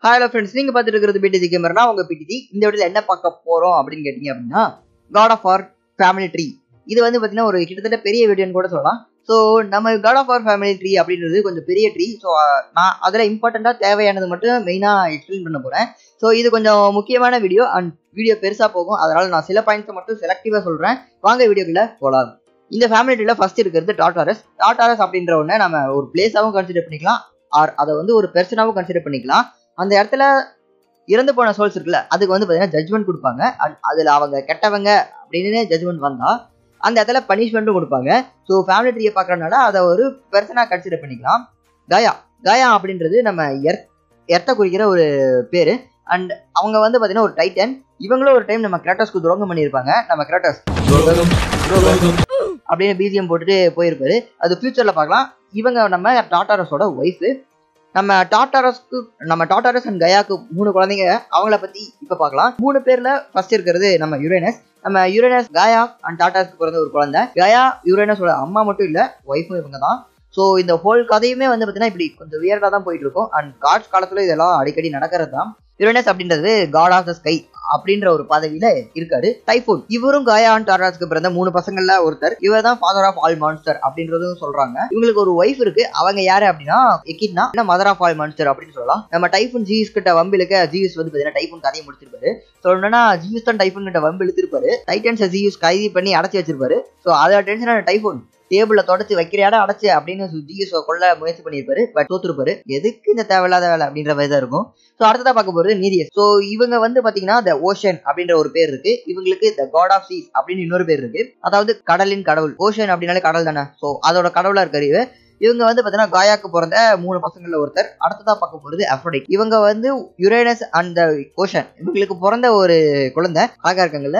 hello friends நீங்க பார்த்துட்டு இருக்கிறது பிடிசி கேமரா உங்க பிடிசி இந்த வீடியோல என்ன பார்க்க போறோம் அப்படின்னு கேட்டீங்க அப்படின்னா god of war family tree இது வந்து பார்த்தீங்கன்னா ஒரு கிட்டத்தட்ட பெரிய வீடியோன்னு கூட சொல்லலாம் ஸோ நம்ம god of war family tree அப்படின்றது கொஞ்சம் பெரிய ட்ரீ ஸோ நான் அதில் இம்பார்ட்டண்ட்டாக தேவையானது மட்டும் மெயினாக எக்ஸ்பிளைன் பண்ண போகிறேன் ஸோ இது கொஞ்சம் முக்கியமான வீடியோ அண்ட் வீடியோ பெருசாக போகும் அதனால் நான் சில பாயிண்ட்ஸை மட்டும் செலக்டிவாக சொல்கிறேன் வாங்க வீடியோக்குள்ள போகலாம் இந்த ஃபேமிலி ட்ரீல ஃபர்ஸ்ட் இருக்கிறது டாட்டாரஸ் டாட்டாரஸ் அப்படின்ற ஒன்று நம்ம ஒரு பிளேஸாகவும் கன்சிடர் பண்ணிக்கலாம் ஆர் அதை வந்து ஒரு பெர்சனாகவும் கன்சிடர் பண்ணிக்கலாம் அந்த இடத்துல இறந்து போன சோல்ஸ் இருக்குல்ல அதுக்கு வந்து பார்த்தீங்கன்னா ஜட்மெண்ட் கொடுப்பாங்க அண்ட் அதில் அவங்க கெட்டவங்க அப்படின்னு ஜட்மெண்ட் வந்தால் அந்த இடத்துல பனிஷ்மெண்ட்டும் கொடுப்பாங்க ஸோ ஃபேமிலி ட்ரீயை பார்க்கறதுனால அதை ஒரு பெர்சனாக கன்சிடர் பண்ணிக்கலாம் கயா கயா அப்படின்றது நம்ம எர்த் எர்த்தை குறிக்கிற ஒரு பேர் அண்ட் அவங்க வந்து பார்த்தீங்கன்னா ஒரு டைட்டன் இவங்களும் ஒரு டைம் நம்ம கிராட்டஸ்க்கு துரோகம் பண்ணியிருப்பாங்க நம்ம கிராட்டஸ் அப்படின்னு பிஜிஎம் போட்டுட்டு போயிருப்பாரு அது ஃபியூச்சரில் பார்க்கலாம் இவங்க நம்ம டாட்டாரஸோட ஒய்ஃபு நம்ம டாட்டாரஸ்க்கு நம்ம டாட்டாரஸ் அண்ட் கயாக்கு மூணு குழந்தைங்க அவங்கள பத்தி இப்ப பார்க்கலாம் மூணு பேர்ல ஃபர்ஸ்ட் இருக்கிறது நம்ம யுரேனஸ் நம்ம யுரேனஸ் கயா அண்ட் டாட்டாஸ்க்கு பிறந்த ஒரு குழந்தை கயா யுரேனஸோட அம்மா மட்டும் இல்ல ஒய்ஃபும் இவங்க தான் ஸோ இந்த ஹோல் கதையுமே வந்து பார்த்தீங்கன்னா இப்படி கொஞ்சம் வியர்டாக தான் போயிட்டு இருக்கும் அண்ட் காட்ஸ் காலத்துல இதெல்லாம் அடிக்கடி நடக்கிறது தான் யுரேனஸ் அப்படின்றது காட் ஆஃப் த ஸ்கை அப்படின்ற ஒரு பதவியில இருக்காரு டைஃபூன் இவரும் காயா அண்ட் டாராஸ்க்கு பிறந்த மூணு பசங்கள்ல ஒருத்தர் இவர் தான் ஃபாதர் ஆஃப் ஆல் மான்ஸ்டர் அப்படின்றதும் சொல்றாங்க இவங்களுக்கு ஒரு ஒய்ஃப் இருக்கு அவங்க யாரு அப்படின்னா Echidna mother of all monster அப்படின்னு சொல்லலாம் நம்ம டைஃபூன் ஜியூஸ் கிட்ட வம்பிலுக்க ஜியூஸ் வந்து பாத்தீங்கன்னா டைஃபூன் கதையை முடிச்சிருப்பாரு சொல்லணும்னா ஜியூஸ் தான் டைஃபூன் கிட்ட வம்பு இழுத்திருப்பாரு டைட்டன்ஸ் ஜியூஸ் கைது பண்ணி அடைச்சி வச்சிருப்பாரு ஸோ அதை டென்ஷனான டைஃபூன் டேபிள்ல தொடச்சு வைக்கிற இடம் அடைச்சு அப்படின்னு ஜிஎஸ் கொள்ள முயற்சி பண்ணியிருப்பாரு பட் தோத்துருப்பாரு எதுக்கு இந்த தேவையில்லாத வேலை அப்படின்ற மாதிரி தான் இருக்கும் ஸோ அடுத்ததா பார்க்க போறது நீரியஸ் ஸோ இவங்க வந்து பாத்தீங்கன்னா த ஓஷன் அப்படின்ற ஒரு பேர் இருக்கு இவங்களுக்கு த காட் ஆஃப் சீஸ் அப்படின்னு இன்னொரு பேர் இருக்கு அதாவது கடலின் கடவுள் ஓஷன் அப்படின்னாலே கடல் தானே ஸோ அதோட கடவுளா இருக்காரு இவர் இவங்க வந்து பாத்தீங்கன்னா காயாக்கு பிறந்த மூணு பசங்கள்ல ஒருத்தர் அடுத்ததா பார்க்க போறது அஃப்ரோடைட் இவங்க வந்து யுரேனஸ் அண்ட் த ஓஷன் இவங்களுக்கு பிறந்த ஒரு குழந்தை அழகா இருக்காங்கல்ல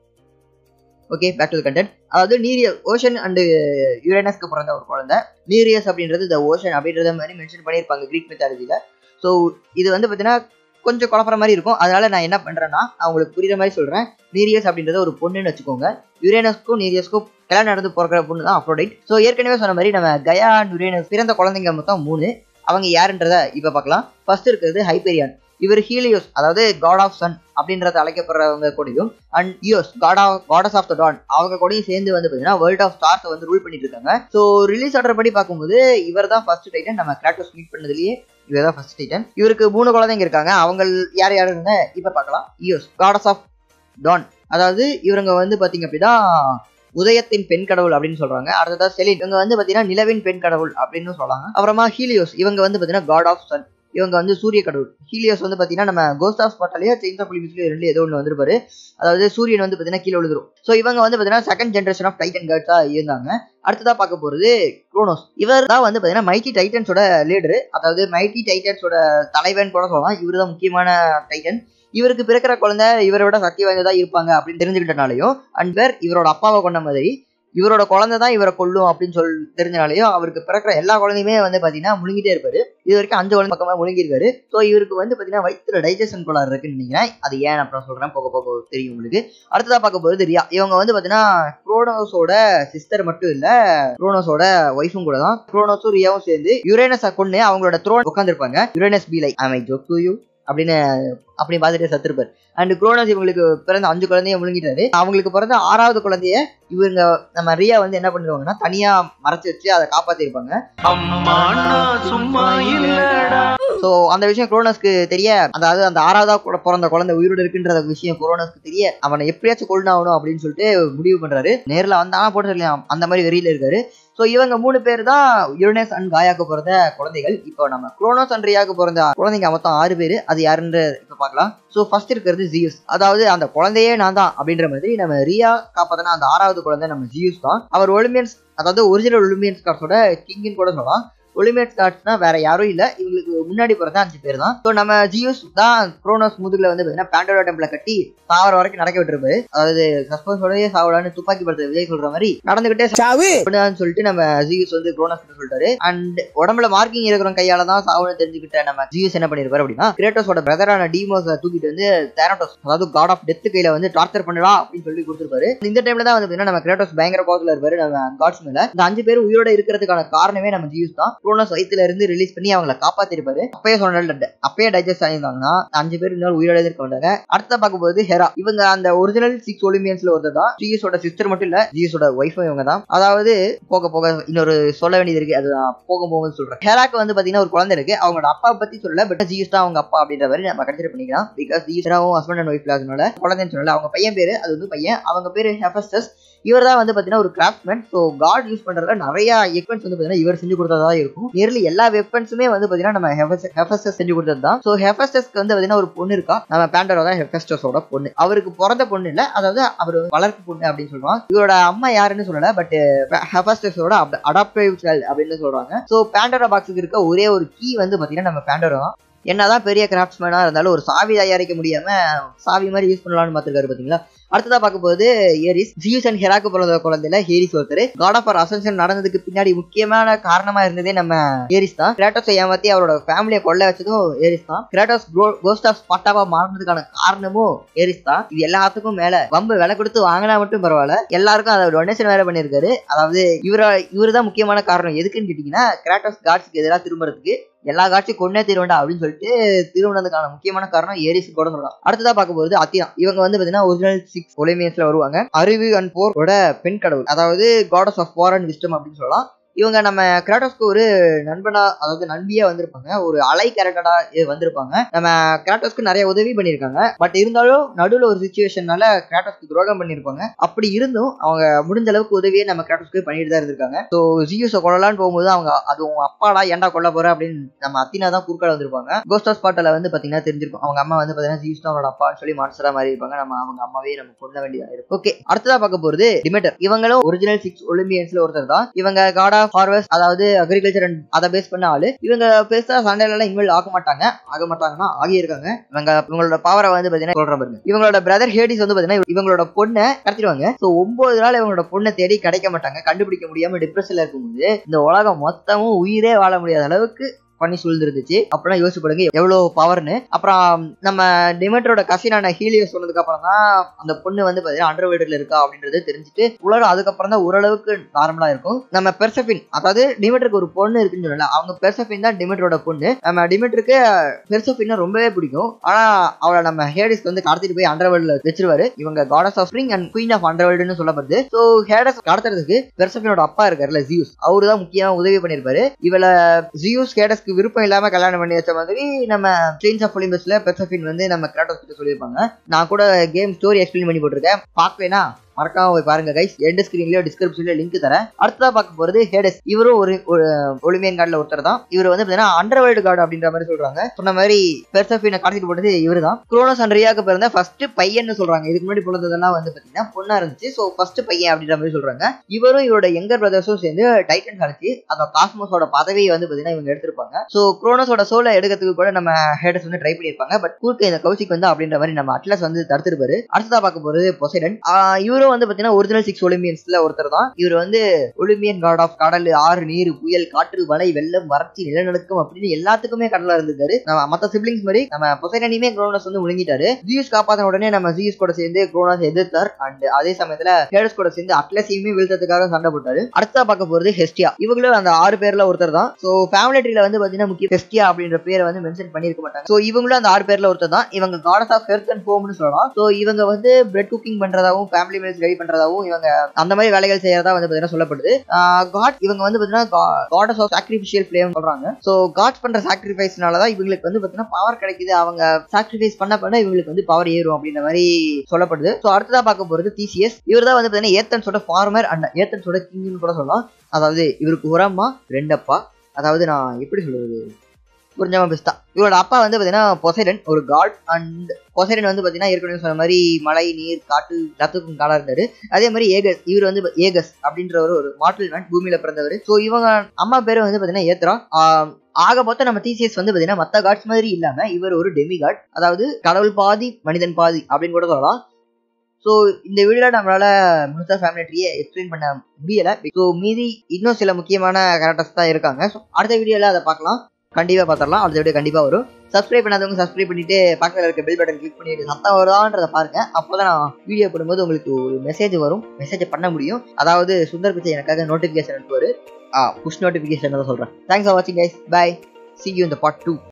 ஓகே பேக் டு கண்டென்ட் அதாவது நீரியஸ் ஓஷன் அண்ட் யுரேனஸ்க்கு பிறந்த ஒரு குழந்தை நீரியஸ் அப்படின்றது த ஓஷன் அப்படின்றத மாதிரி மென்ஷன் பண்ணியிருப்பாங்க கிரீக் மெத்தாலஜியில் ஸோ இது வந்து பார்த்தீங்கன்னா கொஞ்சம் குழப்பற மாதிரி இருக்கும் அதனால நான் என்ன பண்ணுறேன்னா அவங்களுக்கு புரியுற மாதிரி சொல்கிறேன் நீரியஸ் அப்படின்றத ஒரு பொண்ணுன்னு வச்சுக்கோங்க யுரேனஸ்க்கும் நீரியஸ்க்கும் கல்யாணம் நடந்து பிறக்கிற பொண்ணு தான் அப்ரோடைட் ஸோ ஏற்கனவே சொன்ன மாதிரி நம்ம கயா அண்ட் யுரேனஸ் பிறந்த குழந்தைங்க மொத்தம் மூணு அவங்க யாருன்றத இப்போ பார்க்கலாம் ஃபர்ஸ்ட் இருக்கிறது ஹைபெரியான் இவர் ஹீலியோஸ் அதாவது காட் ஆஃப் சன் அப்படின்றத அழைக்கப்படுறவங்க கூடயும் and Eos god of goddess of the dawn அவங்க கூடயும் சேர்ந்து வந்து பார்த்தீங்கன்னா வேர்ல்ட் ஆஃப் ஸ்டார்ஸ் வந்து ரூல் பண்ணிட்டு இருக்காங்க ஸோ ரிலீஸ் ஆர்டர் படி பார்க்கும்போது இவர் தான் ஃபர்ஸ்ட் டைட்டன் நம்ம கிராட்டோஸ் மீட் பண்ணதுலேயே இவர் தான் ஃபர்ஸ்ட் டைட்டன் இவருக்கு மூணு குழந்தைங்க இருக்காங்க அவங்க யார் யாருன்னு இப்போ பார்க்கலாம் யோஸ் காடஸ் ஆஃப் டான் அதாவது இவங்க வந்து பார்த்தீங்க அப்படின்னா உதயத்தின் பெண் கடவுள் அப்படின்னு சொல்றாங்க அடுத்ததா செலின் இவங்க வந்து பாத்தீங்கன்னா நிலவின் பெண் கடவுள் அப்படின்னு சொல்றாங்க அப்புறமா ஹீலியோஸ் இவங்க வந்து பாத்தீங்கன்னா காட் ஆஃப் சன் இவங்க வந்து சூரிய கடவுள் ஹீலியோஸ் வந்து பாத்தீங்கன்னா நம்ம கோஸ்ட் ஆஃப் ஸ்பாட்டாலேயே சேஞ்ச் ஆஃப் லிமிட்ஸ்லயே ரெண்டு ஏதோ ஒன்று வந்துருப்பாரு அதாவது சூரியன் வந்து பாத்தீங்கன்னா கீழே விழுந்துரும் ஸோ இவங்க வந்து பாத்தீங்கன்னா செகண்ட் ஜென்ரேஷன் ஆஃப் டைட்டன் கார்ட்ஸா இருந்தாங்க அடுத்ததா பார்க்க போறது குரோனோஸ் இவர் தான் வந்து பாத்தீங்கன்னா மைட்டி டைட்டன்ஸோட லீடரு அதாவது மைட்டி டைட்டன்ஸோட தலைவன் கூட சொல்லலாம் இவர் தான் முக்கியமான டைட்டன் இவருக்கு பிறக்கிற குழந்தை இவரை விட சக்தி வாய்ந்ததா இருப்பாங்க அப்படின்னு தெரிஞ்சுக்கிட்டனாலையும் அண்ட் பேர் இவரோட அப்பாவை கொண்ட மாதிரி இவரோட குழந்தை தான் இவரை கொல்லும் அப்படின்னு சொல் தெரிஞ்சனாலையும் அவருக்கு பிறக்கிற எல்லா குழந்தையுமே வந்து பாத்தீங்கன்னா முழுங்கிட்டே இருப்பாரு இது வரைக்கும் அஞ்சு குழந்தை பக்கமா முழுங்கிருக்காரு ஸோ இவருக்கு வந்து பாத்தீங்கன்னா வயிற்றுல டைஜஷன் கோளாறு இருக்குன்னு நினைக்கிறேன் அது ஏன் அப்புறம் சொல்றேன் போக போக தெரியும் உங்களுக்கு அடுத்ததா பார்க்க போறது ரியா இவங்க வந்து பாத்தீங்கன்னா குரோனோஸோட சிஸ்டர் மட்டும் இல்ல குரோனோஸோட ஒய்ஃபும் கூட தான் குரோனோஸும் ரியாவும் சேர்ந்து யுரேனஸை கொண்டு அவங்களோட த்ரோன் உட்காந்துருப்பாங்க Uranus be like I joke to you அப்படின்னு அப்படி பார்த்துட்டு சத்துருப்பார் அண்ட் குரோனஸ் இவங்களுக்கு பிறந்த அஞ்சு குழந்தைய முழுங்கிட்டாரு அவங்களுக்கு பிறந்த ஆறாவது குழந்தைய இவங்க நம்ம ரியா வந்து என்ன பண்ணிடுவாங்கன்னா தனியா மறைச்சு வச்சு அதை காப்பாத்திருப்பாங்க ஸோ அந்த விஷயம் குரோனஸ்க்கு தெரிய அதாவது அந்த ஆறாவதா கூட பிறந்த குழந்தை உயிரோடு இருக்குன்ற விஷயம் குரோனஸ்க்கு தெரிய அவனை எப்படியாச்சும் கொள்ளாகணும் அப்படின்னு சொல்லிட்டு முடிவு பண்றாரு நேரில் வந்தானா போட்டு சொல்லி அந்த மாதிரி வெறியில இருக்காரு ஸோ இவங்க மூணு பேர் தான் யுரேனஸ் அண்ட் காயாக்கு பிறந்த குழந்தைகள் இப்போ நம்ம குரோனோஸ் அண்ட் ரியாக்கு பிறந்த குழந்தைங்க மொத்தம் ஆறு பேர் அது யாருன்ற இப்போ பார்க்கலாம் ஸோ ஃபர்ஸ்ட் இருக்கிறது ஜியூஸ் அதாவது அந்த குழந்தையே நான் தான் அப்படின்ற மாதிரி நம்ம ரியா காப்பாத்தின அந்த ஆறாவது குழந்தை நம்ம ஜியூஸ் தான் அவர் ஒலிம்பியன்ஸ் அதாவது ஒரிஜினல் ஒலிம்பியன்ஸ் கார்ட்ஸோட கிங்கின்னு கூட சொல்லலாம் ஒலிமேட் கார்ட்ஸ்னா வேற யாரும் இல்ல இவங்களுக்கு முன்னாடி பிறந்த அஞ்சு பேர் தான் ஸோ நம்ம ஜியூஸ் தான் குரோனோஸ் முதுகுல வந்து பாத்தீங்கன்னா பேண்டோரா டெம்பிள கட்டி சாவர வரைக்கும் நடக்க விட்டுருப்பாரு அதாவது சஸ்பென்ஸோடய சாவலான்னு துப்பாக்கி படத்தை விஜய் சொல்ற மாதிரி நடந்துகிட்டே சாவு சாவுன்னு சொல்லிட்டு நம்ம ஜியூஸ் வந்து குரோனோஸ் கிட்ட சொல்லிட்டாரு அண்ட் உடம்புல மார்க்கிங் இருக்கிறவங்க கையால தான் சாவுன்னு தெரிஞ்சுக்கிட்ட நம்ம ஜியூஸ் என்ன பண்ணிருப்பாரு அப்படின்னா கிரேட்டோஸோட பிரதரான டீமோஸை தூக்கிட்டு வந்து தேனோட்டோஸ் அதாவது காட் ஆஃப் டெத் கையில வந்து டார்ச்சர் பண்ணலாம் அப்படின்னு சொல்லி கொடுத்துருப்பாரு இந்த டைம்ல தான் வந்து பாத்தீங்கன்னா நம்ம கிரேட்டோஸ் பயங்கர கோவத்துல இருப்பாரு நம்ம காட்ஸ் மேல இந்த அஞ்சு பேர் உயிரோட இருக்கிறதுக்கான காரணமே நம்ம ஜியூஸ் தான் குரோனஸ் வயித்துல இருந்து ரிலீஸ் பண்ணி அவங்கள காப்பாத்திருப்பாரு அப்பயே சொன்ன அப்பயே டைஜஸ்ட் ஆயிருந்தாங்கன்னா அஞ்சு பேர் இன்னொரு உயிரோட இருக்க மாட்டாங்க அடுத்த பார்க்கும்போது ஹெரா இவங்க அந்த ஒரிஜினல் சிக்ஸ் ஒலிம்பியன்ஸ்ல ஒருத்தர் தான் ஜிஎஸோட சிஸ்டர் மட்டும் இல்ல ஜிஎஸோட ஒய்ஃபும் இவங்க தான் அதாவது போக போக இன்னொரு சொல்ல வேண்டியது இருக்கு அது நான் போக போகும்னு சொல்றேன் ஹெராக்கு வந்து பாத்தீங்கன்னா ஒரு குழந்தை இருக்கு அவங்களோட அப்பா பத்தி சொல்லல பட் ஜிஎஸ் தான் அவங்க அப்பா அப்படின்ற மாதிரி நம்ம கன்சிடர் பண்ணிக்கலாம் பிகாஸ் ஜிஎஸ்ராவும் ஹஸ்பண்ட் அண்ட் ஒய்ஃப் அதனால குழந்தைன்னு சொல்லல அவங்க பையன் பேரு அது வந்து பையன் அவங்க பேரு ஹெஃபஸ்டஸ் இவர் தான் வந்து பாத்தீங்கன்னா ஒரு கிராஃப்ட்மேன் ஸோ காட் யூஸ் பண்றதுல நிறைய எக்வென்ஸ் வந்து பாத்தீங்கன்னா இவர் செஞ்சு கொடுத்ததா இருக்கும் நியர்லி எல்லா வெப்பன்ஸுமே வந்து பாத்தீங்கன்னா நம்ம ஹெஃபஸ்டஸ் செஞ்சு கொடுத்தது தான் ஸோ ஹெஃபஸ்டஸ்க்கு வந்து பாத்தீங்கன்னா ஒரு பொண்ணு இருக்கா நம்ம பேண்டரோ தான் ஹெஃபஸ்டஸோட பொண்ணு அவருக்கு பிறந்த பொண்ணு இல்ல அதாவது அவர் வளர்ப்பு பொண்ணு அப்படின்னு சொல்லுவாங்க இவரோட அம்மா யாருன்னு சொல்லல பட் ஹெஃபஸ்டஸோட அடாப்டிவ் சைல்டு அப்படின்னு சொல்றாங்க ஸோ பேண்டரா பாக்ஸுக்கு இருக்க ஒரே ஒரு கீ வந்து பாத்தீங்கன்னா நம்ம பேண்டரோ தான் என்னதான் பெரிய கிராஃப்ட்ஸ்மேனா இருந்தாலும் ஒரு சாவி தயாரிக்க முடியாம சாவி மாதிரி யூஸ் பண்ணலாம்னு பார்த்துருக்காரு பாத்தீங்களா அடுத்ததா பார்க்க போது ஏரிஸ் ஜியூஸ் அண்ட் ஹெராக்கு பிறந்த குழந்தையில ஹேரிஸ் ஒருத்தர் காட் ஆஃப் அசன்ஷன் நடந்ததுக்கு பின்னாடி முக்கியமான காரணமா இருந்ததே நம்ம ஏரிஸ் தான் கிராட்டோஸை ஏமாத்தி அவரோட ஃபேமிலியை கொள்ள வச்சதும் ஏரிஸ் தான் கிராட்டோஸ் கோஸ்ட் ஆஃப் ஸ்பாட்டாவா மாறினதுக்கான காரணமும் ஏரிஸ் தான் இது எல்லாத்துக்கும் மேல வம்பு விலை கொடுத்து வாங்கினா மட்டும் பரவாயில்ல எல்லாருக்கும் அதை டொனேஷன் வேற பண்ணியிருக்காரு அதாவது இவர இவரு தான் முக்கியமான காரணம் எதுக்குன்னு கேட்டீங்கன்னா கிராட்டோஸ் காட்ஸ்க்கு எதிராக திரும்புறதுக்கு எல்லா காட்சியும் கொண்டே தீர்வேண்டா அப்படின்னு சொல்லிட்டு திருவனதுக்கான முக்கியமான காரணம் ஏரிஸ் கூட சொல்லலாம் அடுத்ததா பார்க்க போறது அத்தியா இவங்க வந்து பாத்தீங்கன்னா ஒரிஜினல் சிக்ஸ் ஒலிமியன்ஸ்ல வருவாங்க அறிவு அண்ட் போரோட பெண் கடவுள் அதாவது goddess of war and wisdom அப்படின்னு சொல்லலாம் இவங்க நம்ம கிராட்டோஸ்க்கு ஒரு நண்பனா அதாவது நண்பியா வந்திருப்பாங்க ஒரு அலை கேரக்டரா வந்திருப்பாங்க நம்ம கிராட்டோஸ்க்கு நிறைய உதவி பண்ணியிருக்காங்க பட் இருந்தாலும் நடுவில் ஒரு சுச்சுவேஷனால கிராட்டோஸ்க்கு துரோகம் பண்ணியிருப்பாங்க அப்படி இருந்தும் அவங்க முடிஞ்ச அளவுக்கு உதவியே நம்ம கிராட்டோஸ்க்கு பண்ணிட்டு தான் இருந்திருக்காங்க ஸோ ஜியூஸை கொள்ளலான்னு போகும்போது அவங்க அது உங்க அப்பாடா ஏன்டா கொல்ல போற அப்படின்னு நம்ம அத்தினா தான் குறுக்கால வந்திருப்பாங்க கோஸ்ட் ஆஃப் ஸ்பாட்டில் வந்து பாத்தீங்கன்னா தெரிஞ்சிருக்கும் அவங்க அம்மா வந்து பாத்தீங்கன்னா ஜியூஸ் தான் அவனோட அப்பான்னு சொல்லி மான்சரா மாதிரி இருப்பாங்க நம்ம அவங்க அம்மாவே நம்ம கொள்ள வேண்டியதா இருக்கும் ஓகே அடுத்ததா பார்க்க போறது டிமெட்டர் இவங்களும் ஒரிஜினல் சிக்ஸ் ஒலிம்பியன்ஸ்ல ஒருத்தர் தான் இவங்க காட் ஆஃப் ஹார்வெஸ்ட் அதாவது அக்ரிகல்ச்சர் அண்ட் அதை பேஸ் பண்ண ஆளு இவங்க பெருசா சண்டையில எல்லாம் இன்வால்வ் ஆக மாட்டாங்க ஆக மாட்டாங்கன்னா ஆகியிருக்காங்க இவங்க இவங்களோட பவரை வந்து பாத்தீங்கன்னா சொல்ற பாருங்க இவங்களோட பிரதர் ஹேடிஸ் வந்து பாத்தீங்கன்னா இவங்களோட பொண்ணை கடத்திடுவாங்க சோ ஒன்பது நாள் இவங்களோட பொண்ணை தேடி கிடைக்க மாட்டாங்க கண்டுபிடிக்க முடியாம டிப்ரெஷன்ல இருக்கும்போது இந்த உலகம் மொத்தமும் உயிரே வாழ முடியாத அளவுக்கு பண்ணி சூழ்ந்துருந்துச்சு அப்படின்னா யோசிச்சு பாருங்க எவ்வளவு பவர்னு அப்புறம் நம்ம டிமெட்டரோட கசினான ஹீலியோ சொன்னதுக்கு அப்புறம் தான் அந்த பொண்ணு வந்து பாத்தீங்கன்னா அண்டர் வேர்ல்டுல இருக்கா அப்படின்றது தெரிஞ்சுட்டு உலகம் அதுக்கப்புறம் தான் ஓரளவுக்கு நார்மலா இருக்கும் நம்ம பெர்சபின் அதாவது டிமெட்டருக்கு ஒரு பொண்ணு இருக்குன்னு சொல்லல அவங்க பெர்சபின் தான் டிமெட்டரோட பொண்ணு நம்ம டிமெட்டருக்கு பெர்சபின்னா ரொம்பவே பிடிக்கும் ஆனா அவளை நம்ம ஹேடிஸ் வந்து கடத்திட்டு போய் அண்டர் வேர்ல்டுல வச்சிருவாரு இவங்க goddess of spring and queen of அண்டர் வேர்ல்டுன்னு சொல்லப்படுது ஸோ ஹேடஸ் கடத்துறதுக்கு பெர்சபினோட அப்பா இருக்காருல்ல ஜியூஸ் அவரு தான் முக்கியமா உதவி பண்ணிருப்பாரு இவளை ஜியூஸ் ஹேடஸ்க்கு விருப்பம் இல்லாம கல்யாணம் பண்ணி வச்ச மாதிரி நம்ம ஸ்டேன்ஸ் ஆஃப் ஒலிம்பஸ்ல பெர்சபின் வந்து நம்ம கிராட்டோஸ் கிட்ட சொல்லியிருப்பாங்க நான் கூட கேம் ஸ்டோரி எக்ஸ்பிளைன் பண்ணி போட்டிருக்கேன் பார்க்கவேனா மறக்காம போய் பாருங்க கைஸ் எண்ட் ஸ்கிரீன்லயோ டிஸ்கிரிப்ஷன்லயோ லிங்க் தரேன் அடுத்ததா பார்க்க போறது ஹேடஸ் இவரும் ஒரு ஒலிமியன் கார்டுல ஒருத்தர் தான் இவர் வந்து பாத்தீங்கன்னா அண்டர் வேர்ல்டு கார்டு அப்படின்ற மாதிரி சொல்றாங்க சொன்ன மாதிரி பெர்சபினை கடத்திட்டு போட்டது இவர் தான் குரோனோஸ் அண்ட் ரியாக்கு பிறந்த ஃபர்ஸ்ட் பையன் சொல்றாங்க இதுக்கு முன்னாடி பிறந்ததெல்லாம் வந்து பாத்தீங்கன்னா பொண்ணா இருந்துச்சு ஸோ ஃபர்ஸ்ட் பையன் அப்படின்ற மாதிரி சொல்றாங்க இவரும் இவரோட யங்கர் பிரதர்ஸும் சேர்ந்து டைட்டன் அடிச்சு அந்த காஸ்மோஸோட பதவியை வந்து பாத்தீங்கன்னா இவங்க எடுத்திருப்பாங்க ஸோ குரோனோஸோட சோலை எடுக்கிறதுக்கு கூட நம்ம ஹேடஸ் வந்து ட்ரை பண்ணியிருப்பாங்க பட் கூர்க்க இந்த கௌசிக் வந்து அப்படின்ற மாதிரி நம்ம அட்லஸ் வந்து தடுத்திருப்பாரு அடுத்ததா பார்க்க போறது பொசைடன் இவரும் வந்து பாத்தீங்கன்னா ஒரிஜினல் சிக்ஸ் ஒலிம்பியன்ஸ்ல ஒருத்தர் தான் இவர் வந்து ஒலிம்பியன் காட் ஆஃப் கடல் ஆறு நீர் புயல் காற்று மழை வெள்ளம் வறட்சி நிலநடுக்கம் அப்படின்னு எல்லாத்துக்குமே கடலா இருந்திருக்காரு நம்ம மத்த சிப்ளிங்ஸ் மாதிரி நம்ம பொசைடனையுமே குரோனஸ் வந்து முழுங்கிட்டாரு ஜியூஸ் காப்பாத்தின உடனே நம்ம ஜியூஸ் கூட சேர்ந்து குரோனஸ் எதிர்த்தார் அண்ட் அதே சமயத்துல ஹேடஸ் கூட சேர்ந்து அட்லஸையுமே வீழ்த்ததுக்காக சண்டை போட்டாரு அடுத்தா பார்க்க போறது ஹெஸ்டியா இவங்களும் அந்த ஆறு பேர்ல ஒருத்தர் தான் சோ ஃபேமிலி ட்ரீல வந்து பாத்தீங்கன்னா முக்கிய ஹெஸ்டியா அப்படின்ற பேரை வந்து மென்ஷன் பண்ணிருக்க மாட்டாங்க சோ இவங்களும் அந்த ஆறு பேர்ல ஒருத்தர் தான் இவங்க காடஸ் ஆஃப் ஹெர்த் அண்ட் ஹோம்னு சொல்லலாம் சோ இவங்க வந்து பிரெட் குக்கிங் பண்றதாவும் ஃபேமிலி மீல்ஸ் ரெடி பண்றதாவும் இவங்க அந்த மாதிரி வேலைகள் செய்யறதா வந்து பாத்தீங்கன்னா சொல்லப்படுது காட் இவங்க வந்து பாத்தீங்கன்னா காடஸ் ஆஃப் சாக்ரிஃபிஷியல் ஃபிளேம் சொல்றாங்க சோ காட்ஸ் பண்ற சாக்ரிஃபைஸ்னால தான் இவங்களுக்கு வந்து பாத்தீங்கன்னா பவர் கிடைக்குது அவங்க சாக்ரிஃபைஸ் பண்ண பண்ண இவங்களுக்கு வந்து பவர் ஏறும் அப்படின்ற மாதிரி சொல்லப்படுது சோ அடுத்ததா பார்க்க போறது டிசிஎஸ் இவர் தான் வந்து பாத்தீங்கன்னா ஏத்தன்ஸோட ஃபார்மர் அண்ட் ஏத்தன்ஸோட கிங்னு கூட சொல்லலாம் அதாவது இவருக்கு ஒரு அம்மா ரெண்டு அப்பா அதாவது நான் எப்படி சொல்றது புரிஞ்சாம பெஸ்டா இவரோட அப்பா வந்து பாத்தீங்கன்னா பொசைடன் ஒரு காட் அண்ட் பொசைடன் வந்து பாத்தீங்கன்னா ஏற்கனவே சொன்ன மாதிரி மழை நீர் காட்டு எல்லாத்துக்கும் காலா இருந்தாரு அதே மாதிரி ஏகஸ் இவர் வந்து ஏகஸ் அப்படின்றவர் ஒரு மாட்டில் மேன் பூமியில பிறந்தவர் ஸோ இவங்க அம்மா பேரு வந்து பாத்தீங்கன்னா ஏத்ரா ஆக மொத்தம் நம்ம டிசிஎஸ் வந்து பாத்தீங்கன்னா மத்த காட்ஸ் மாதிரி இல்லாம இவர் ஒரு டெமி காட் அதாவது கடவுள் பாதி மனிதன் பாதி அப்படின்னு கூட சொல்லலாம் ஸோ இந்த வீடியோல நம்மளால முழுசா ஃபேமிலி ட்ரீயை எக்ஸ்பிளைன் பண்ண முடியல ஸோ மீதி இன்னும் சில முக்கியமான கேரக்டர்ஸ் தான் இருக்காங்க ஸோ அடுத்த வீடியோல அதை பார்க்கலாம் கண்டிப்பா பார்த்துடலாம் அடுத்த வீடியோ கண்டிப்பா வரும் சப்ஸ்கிரைப் பண்ணாதவங்க சப்ஸ்கிரைப் பண்ணிட்டு பக்கத்தில் இருக்க பெல் பட்டன் கிளிக் பண்ணிட்டு சத்தம் வருதான்றதை பாருங்க அப்போதான் நான் வீடியோ போடும்போது உங்களுக்கு ஒரு மெசேஜ் வரும் மெசேஜ் பண்ண முடியும் அதாவது சுந்தர் பிச்சை எனக்காக நோட்டிஃபிகேஷன் அனுப்புவாரு புஷ் நோட்டிஃபிகேஷன் தான் சொல்கிறேன் தேங்க்ஸ் ஃபார் வாட்சிங் கைஸ் பை சி யூ இந்த பார்ட் டூ